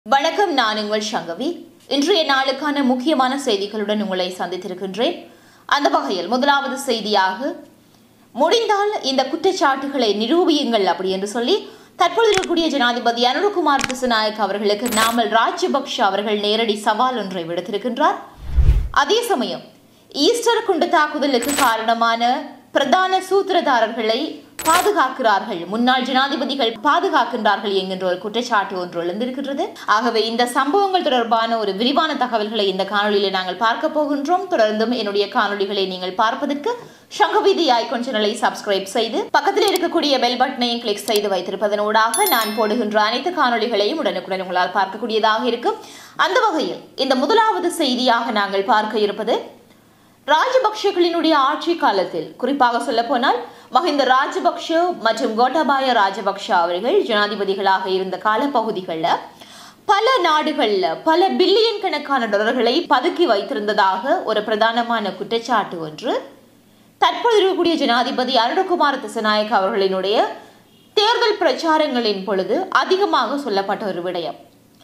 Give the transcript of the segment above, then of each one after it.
வணக்கம் நான் உங்கள் சங்கவி இன்றைய நாளுக்கான முக்கியமான செய்திகளுடன் உங்களை சந்தித்திருக்கின்றேன் அந்த வகையில் முதலாவது செய்தியாக முடிந்தால் இந்த குற்றச்சாட்டுகளை நிரூபியுங்கள் அப்படி என்று சொல்லி தற்பொழுது இருக்கக்கூடிய ஜனாதிபதி அனுரகுமார் திசுநாயக் அவர்களுக்கு நாமல் ராஜபக்ஷ அவர்கள் நேரடி சவால் ஒன்றை விடுத்திருக்கின்றார் அதே சமயம் ஈஸ்டர் குண்டு தாக்குதலுக்கு காரணமான பிரதான சூத்திரதாரர்களை பாதுகாக்கிறார்கள் முன்னாள் ஜனாதிபதிகள் பாதுகாக்கின்றார்கள் என்கின்ற ஒரு குற்றச்சாட்டு ஒன்று எழுந்திருக்கின்றது ஆகவே இந்த சம்பவங்கள் தொடர்பான ஒரு விரிவான தகவல்களை இந்த காணொலியில் நாங்கள் பார்க்க போகின்றோம் தொடர்ந்தும் என்னுடைய காணொலிகளை நீங்கள் பார்ப்பதற்கு சங்கவீதி ஐகான் சேனலை சப்ஸ்கிரைப் செய்து பக்கத்தில் இருக்கக்கூடிய பெல் பட்டனையும் கிளிக் செய்து வைத்திருப்பதனூடாக நான் போடுகின்ற அனைத்து காணொலிகளையும் உடனுக்குடன் உங்களால் பார்க்கக்கூடியதாக இருக்கும் அந்த வகையில் இந்த முதலாவது செய்தியாக நாங்கள் பார்க்க இருப்பது ராஜபக்ஷகளினுடைய ஆட்சி காலத்தில் குறிப்பாக சொல்ல போனால் மஹிந்த ராஜபக்ஷ மற்றும் கோட்டாபாய ராஜபக்ஷ அவர்கள் ஜனாதிபதிகளாக இருந்த காலப்பகுதிகளில் பல நாடுகளில் பல பில்லியன் கணக்கான டாலர்களை பதுக்கி வைத்திருந்ததாக ஒரு பிரதானமான குற்றச்சாட்டு ஒன்று தற்போது இருக்கக்கூடிய ஜனாதிபதி அருணகுமார் திசநாயக் அவர்களினுடைய தேர்தல் பிரச்சாரங்களின் பொழுது அதிகமாக சொல்லப்பட்ட ஒரு விடயம்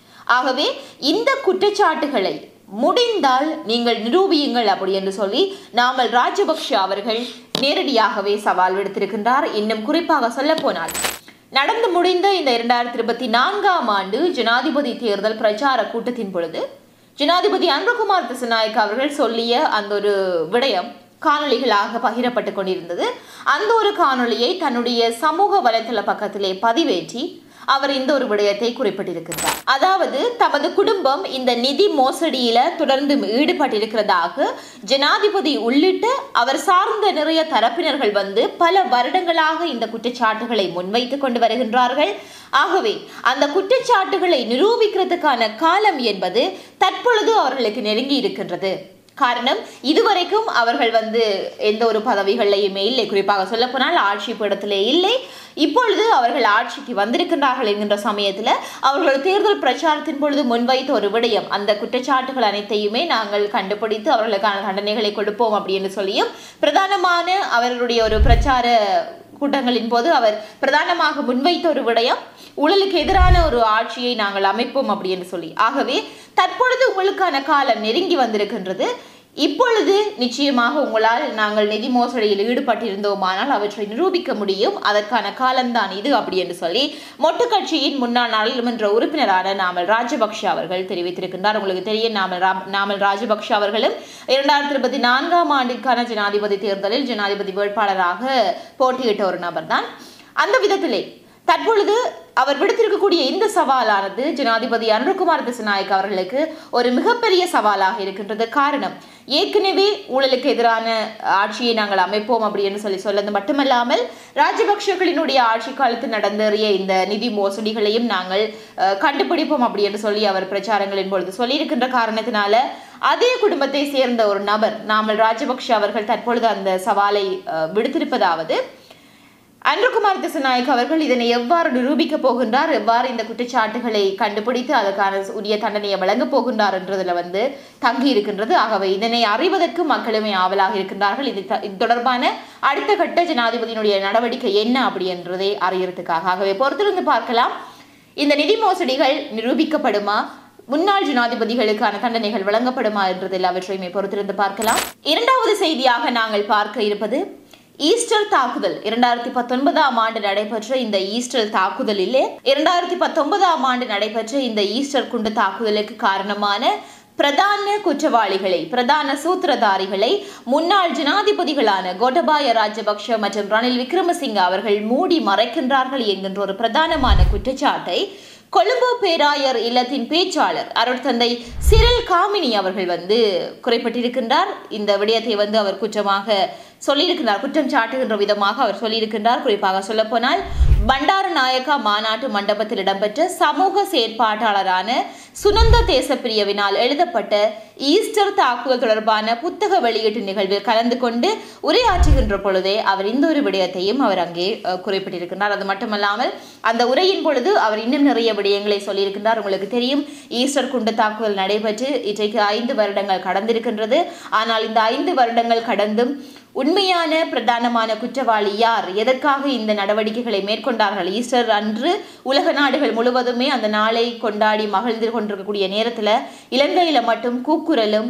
ஆகவே இந்த குற்றச்சாட்டுகளை முடிந்தால் நீங்கள் நிரூபியுங்கள் அப்படி என்று சொல்லி நாமல் ராஜபக்ஷ அவர்கள் நேரடியாகவே சவால் விடுத்திருக்கின்றார் இன்னும் குறிப்பாக சொல்ல போனால் நடந்து முடிந்த இந்த இரண்டாயிரத்தி இருபத்தி நான்காம் ஆண்டு ஜனாதிபதி தேர்தல் பிரச்சார கூட்டத்தின் பொழுது ஜனாதிபதி அன்பகுமார் திசநாயக் அவர்கள் சொல்லிய அந்த ஒரு விடயம் காணொளிகளாக பகிரப்பட்டு கொண்டிருந்தது அந்த ஒரு காணொளியை தன்னுடைய சமூக வலைத்தள பக்கத்திலே பதிவேற்றி அவர் இந்த ஒரு விடயத்தை குறிப்பிட்டிருக்கிறார் அதாவது தமது குடும்பம் இந்த நிதி மோசடியில தொடர்ந்து ஈடுபட்டிருக்கிறதாக ஜனாதிபதி உள்ளிட்ட அவர் சார்ந்த நிறைய தரப்பினர்கள் வந்து பல வருடங்களாக இந்த குற்றச்சாட்டுகளை முன்வைத்துக் கொண்டு வருகின்றார்கள் ஆகவே அந்த குற்றச்சாட்டுகளை நிரூபிக்கிறதுக்கான காலம் என்பது தற்பொழுது அவர்களுக்கு நெருங்கி இருக்கின்றது காரணம் இதுவரைக்கும் அவர்கள் வந்து எந்த ஒரு பதவிகளையுமே இல்லை குறிப்பாக சொல்ல போனால் ஆட்சி பீடத்திலே இல்லை இப்பொழுது அவர்கள் ஆட்சிக்கு வந்திருக்கின்றார்கள் என்கின்ற சமயத்தில் அவர்கள் தேர்தல் பிரச்சாரத்தின் பொழுது முன்வைத்த ஒரு விடயம் அந்த குற்றச்சாட்டுகள் அனைத்தையுமே நாங்கள் கண்டுபிடித்து அவர்களுக்கான தண்டனைகளை கொடுப்போம் அப்படின்னு சொல்லியும் பிரதானமான அவர்களுடைய ஒரு பிரச்சார கூட்டங்களின் போது அவர் பிரதானமாக முன்வைத்த ஒரு விடயம் ஊழலுக்கு எதிரான ஒரு ஆட்சியை நாங்கள் அமைப்போம் அப்படின்னு சொல்லி ஆகவே தற்பொழுது உங்களுக்கான காலம் நெருங்கி வந்திருக்கின்றது இப்பொழுது நிச்சயமாக உங்களால் நாங்கள் நிதி மோசடியில் ஈடுபட்டிருந்தோமானால் அவற்றை நிரூபிக்க முடியும் அதற்கான காலம்தான் இது அப்படி என்று சொல்லி மொட்டு கட்சியின் முன்னாள் நாடாளுமன்ற உறுப்பினரான நாமல் ராஜபக்ஷ அவர்கள் தெரிவித்திருக்கின்றார் உங்களுக்கு தெரியும் நாமல் ராம் நாமல் ராஜபக்ஷ அவர்களும் இரண்டாயிரத்தி இருபத்தி நான்காம் ஆண்டிற்கான ஜனாதிபதி தேர்தலில் ஜனாதிபதி வேட்பாளராக போட்டியிட்ட ஒரு நபர்தான் அந்த விதத்திலே தற்பொழுது அவர் விடுத்திருக்கக்கூடிய இந்த சவாலானது ஜனாதிபதி அனுர்குமார் திசநாயக் அவர்களுக்கு ஒரு மிகப்பெரிய சவாலாக இருக்கின்றது காரணம் ஏற்கனவே ஊழலுக்கு எதிரான ஆட்சியை நாங்கள் அமைப்போம் அப்படின்னு சொல்லி சொல்லது மட்டுமல்லாமல் ராஜபக்ஷகளினுடைய ஆட்சி காலத்தில் நடந்தேறிய இந்த நிதி மோசடிகளையும் நாங்கள் கண்டுபிடிப்போம் அப்படின்னு சொல்லி அவர் பிரச்சாரங்களின் பொழுது சொல்லியிருக்கின்ற காரணத்தினால அதே குடும்பத்தை சேர்ந்த ஒரு நபர் நாமல் ராஜபக்ஷ அவர்கள் தற்பொழுது அந்த சவாலை விடுத்திருப்பதாவது அன்றுகுமார் திசநாயக் அவர்கள் இதனை எவ்வாறு நிரூபிக்க போகின்றார் எவ்வாறு இந்த குற்றச்சாட்டுகளை கண்டுபிடித்து அதற்கான உரிய தண்டனையை வழங்கப் போகின்றார் என்றதுல வந்து தங்கி இருக்கின்றது ஆகவே இதனை அறிவதற்கு மக்களுமே ஆவலாக இருக்கின்றார்கள் இது இது தொடர்பான அடுத்த கட்ட ஜனாதிபதியினுடைய நடவடிக்கை என்ன அப்படி என்றதை அறியறதுக்காக ஆகவே பொறுத்திருந்து பார்க்கலாம் இந்த நிதி மோசடிகள் நிரூபிக்கப்படுமா முன்னாள் ஜனாதிபதிகளுக்கான தண்டனைகள் வழங்கப்படுமா என்றதில் அவற்றையுமே பொறுத்திருந்து பார்க்கலாம் இரண்டாவது செய்தியாக நாங்கள் பார்க்க இருப்பது ஈஸ்டர் தாக்குதல் இரண்டாயிரத்தி பத்தொன்பதாம் ஆண்டு நடைபெற்ற இந்த ஈஸ்டர் தாக்குதலிலே இரண்டாயிரத்தி பத்தொன்பதாம் ஆண்டு நடைபெற்ற இந்த ஈஸ்டர் குண்டு தாக்குதலுக்கு காரணமான பிரதான குற்றவாளிகளை பிரதான சூத்திரதாரிகளை முன்னாள் ஜனாதிபதிகளான கோட்டபாய ராஜபக்ஷ மற்றும் ரணில் விக்ரமசிங்க அவர்கள் மூடி மறைக்கின்றார்கள் என்கின்ற ஒரு பிரதானமான குற்றச்சாட்டை கொழும்பு பேராயர் இல்லத்தின் பேச்சாளர் அருட்தந்தை சிறில் காமினி அவர்கள் வந்து குறிப்பிட்டிருக்கின்றார் இந்த விடயத்தை வந்து அவர் குற்றமாக சொல்லியிருக்கிறார் குற்றம் சாட்டுகின்ற விதமாக அவர் சொல்லியிருக்கின்றார் குறிப்பாக சொல்லப்போனால் பண்டார நாயக்கா மாநாட்டு மண்டபத்தில் இடம்பெற்ற சமூக செயற்பாட்டாளரான சுனந்த தேசப்பிரியவினால் எழுதப்பட்ட ஈஸ்டர் தாக்குதல் தொடர்பான புத்தக வெளியீட்டு நிகழ்வில் கலந்து கொண்டு உரையாற்றுகின்ற பொழுதே அவர் இந்த ஒரு விடயத்தையும் அவர் அங்கே குறிப்பிட்டிருக்கின்றார் அது மட்டுமல்லாமல் அந்த உரையின் பொழுது அவர் இன்னும் நிறைய விடயங்களை சொல்லியிருக்கின்றார் உங்களுக்கு தெரியும் ஈஸ்டர் குண்டு தாக்குதல் நடைபெற்று இன்றைக்கு ஐந்து வருடங்கள் கடந்திருக்கின்றது ஆனால் இந்த ஐந்து வருடங்கள் கடந்தும் உண்மையான பிரதானமான குற்றவாளி யார் எதற்காக இந்த நடவடிக்கைகளை மேற்கொண்டார்கள் ஈஸ்டர் அன்று உலக நாடுகள் முழுவதுமே அந்த நாளை கொண்டாடி மகிழ்ந்து கொண்டிருக்கக்கூடிய நேரத்தில் இலங்கையில மட்டும் கூக்குரலும்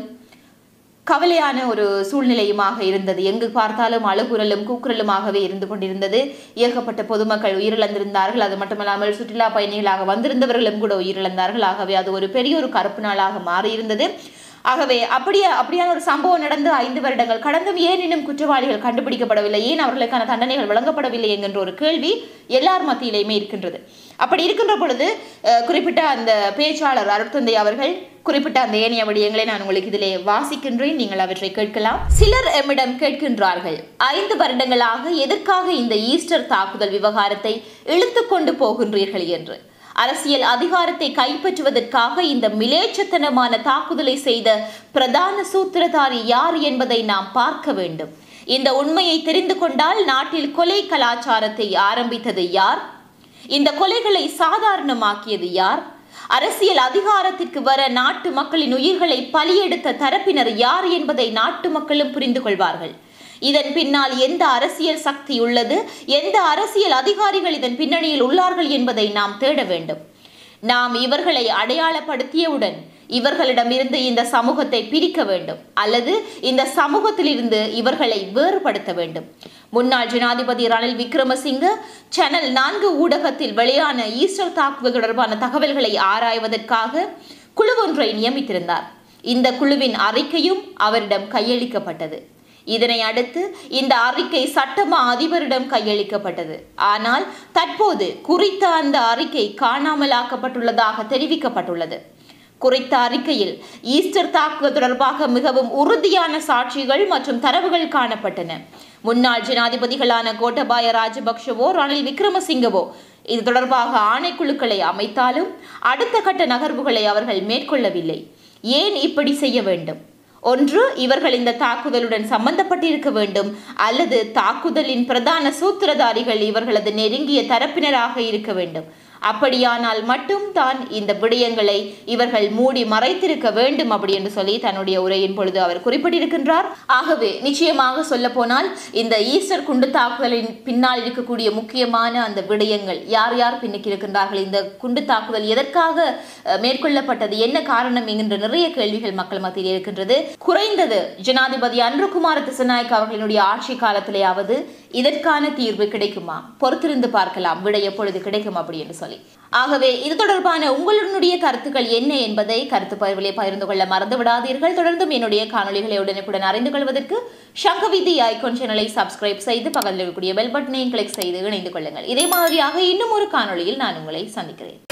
கவலையான ஒரு சூழ்நிலையுமாக இருந்தது எங்கு பார்த்தாலும் அழுகுரலும் கூக்குரலுமாகவே இருந்து கொண்டிருந்தது ஏகப்பட்ட பொதுமக்கள் உயிரிழந்திருந்தார்கள் அது மட்டுமல்லாமல் சுற்றுலா பயணிகளாக வந்திருந்தவர்களும் கூட உயிரிழந்தார்கள் ஆகவே அது ஒரு பெரிய ஒரு கருப்பு நாளாக மாறியிருந்தது ஆகவே அப்படியே அப்படியான ஒரு சம்பவம் நடந்து ஐந்து வருடங்கள் கடந்தும் ஏன் இன்னும் குற்றவாளிகள் கண்டுபிடிக்கப்படவில்லை ஏன் அவர்களுக்கான தண்டனைகள் வழங்கப்படவில்லை என்கின்ற ஒரு கேள்வி எல்லார் மத்தியிலையுமே இருக்கின்றது அப்படி இருக்கின்ற பொழுது அஹ், குறிப்பிட்ட அந்த பேச்சாளர் அருட்தந்தை அவர்கள் குறிப்பிட்ட அந்த ஏனைய விடயங்களை நான் உங்களுக்கு இதிலே வாசிக்கின்றேன் நீங்கள் அவற்றை கேட்கலாம் சிலர் எம்மிடம் கேட்கின்றார்கள் ஐந்து வருடங்களாக எதற்காக இந்த ஈஸ்டர் தாக்குதல் விவகாரத்தை இழுத்து கொண்டு போகின்றீர்கள் என்று அரசியல் அதிகாரத்தை கைப்பற்றுவதற்காக இந்த மிலேச்சத்தனமான தாக்குதலை செய்த பிரதான சூத்திரதாரி யார் என்பதை நாம் பார்க்க வேண்டும் இந்த உண்மையை தெரிந்து கொண்டால் நாட்டில் கொலை கலாச்சாரத்தை ஆரம்பித்தது யார் இந்த கொலைகளை சாதாரணமாக்கியது யார் அரசியல் அதிகாரத்திற்கு வர நாட்டு மக்களின் உயிர்களை பலியெடுத்த தரப்பினர் யார் என்பதை நாட்டு மக்களும் புரிந்து கொள்வார்கள் இதன் பின்னால் எந்த அரசியல் சக்தி உள்ளது எந்த அரசியல் அதிகாரிகள் இதன் பின்னணியில் உள்ளார்கள் என்பதை நாம் தேட வேண்டும் நாம் இவர்களை அடையாளப்படுத்தியவுடன் இவர்களிடமிருந்து இந்த சமூகத்தை பிரிக்க வேண்டும் அல்லது இந்த சமூகத்திலிருந்து இவர்களை வேறுபடுத்த வேண்டும் முன்னாள் ஜனாதிபதி ரணில் விக்ரமசிங்க சேனல் நான்கு ஊடகத்தில் வெளியான ஈஸ்டர் தாக்குதல் தொடர்பான தகவல்களை ஆராய்வதற்காக குழு ஒன்றை நியமித்திருந்தார் இந்த குழுவின் அறிக்கையும் அவரிடம் கையளிக்கப்பட்டது இதனை அடுத்து இந்த அறிக்கை சட்டமா அதிபரிடம் கையளிக்கப்பட்டது ஆனால் தற்போது குறித்த அந்த அறிக்கை காணாமலாக்கப்பட்டுள்ளதாக தெரிவிக்கப்பட்டுள்ளது குறித்த அறிக்கையில் ஈஸ்டர் தாக்குதல் தொடர்பாக மிகவும் உறுதியான சாட்சிகள் மற்றும் தரவுகள் காணப்பட்டன முன்னாள் ஜனாதிபதிகளான கோட்டபாய ராஜபக்ஷவோ ரணில் விக்ரமசிங்கவோ இது தொடர்பாக ஆணைக்குழுக்களை அமைத்தாலும் அடுத்த கட்ட நகர்வுகளை அவர்கள் மேற்கொள்ளவில்லை ஏன் இப்படி செய்ய வேண்டும் ஒன்று இவர்கள் இந்த தாக்குதலுடன் சம்பந்தப்பட்டிருக்க வேண்டும் அல்லது தாக்குதலின் பிரதான சூத்திரதாரிகள் இவர்களது நெருங்கிய தரப்பினராக இருக்க வேண்டும் அப்படியானால் மட்டும் தான் இந்த விடயங்களை இவர்கள் மூடி மறைத்திருக்க வேண்டும் அப்படி என்று சொல்லி தன்னுடைய உரையின் பொழுது அவர் குறிப்பிட்டிருக்கின்றார் ஆகவே நிச்சயமாக சொல்ல போனால் இந்த ஈஸ்டர் குண்டு தாக்குதலின் பின்னால் இருக்கக்கூடிய முக்கியமான அந்த விடயங்கள் யார் யார் பின்னுக்கு இருக்கின்றார்கள் இந்த குண்டு தாக்குதல் எதற்காக அஹ், மேற்கொள்ளப்பட்டது என்ன காரணம் என்கின்ற நிறைய கேள்விகள் மக்கள் மத்தியில் இருக்கின்றது குறைந்தது ஜனாதிபதி அன்ருகுமார திசநாயக் அவர்களினுடைய ஆட்சி காலத்திலேயாவது இதற்கான தீர்வு கிடைக்குமா பொறுத்திருந்து பார்க்கலாம் விடை எப்பொழுது கிடைக்கும் அப்படி என்று சொல்லி ஆகவே இது தொடர்பான உங்களுடைய கருத்துக்கள் என்ன என்பதை கருத்து பகிர்விலே பகிர்ந்து கொள்ள மறந்து விடாதீர்கள் தொடர்ந்தும் என்னுடைய காணொளிகளை உடனுக்குடன் அறிந்து கொள்வதற்கு சங்கவிதி ஐகான் சேனலை சப்ஸ்கிரைப் செய்து பக்கத்தில் இருக்கக்கூடிய பெல் பட்டனையும் கிளிக் செய்து இணைந்து கொள்ளுங்கள் இதே மாதிரியாக இன்னும் ஒரு காணொளியில் நான் உங்களை சந்திக்கிறேன்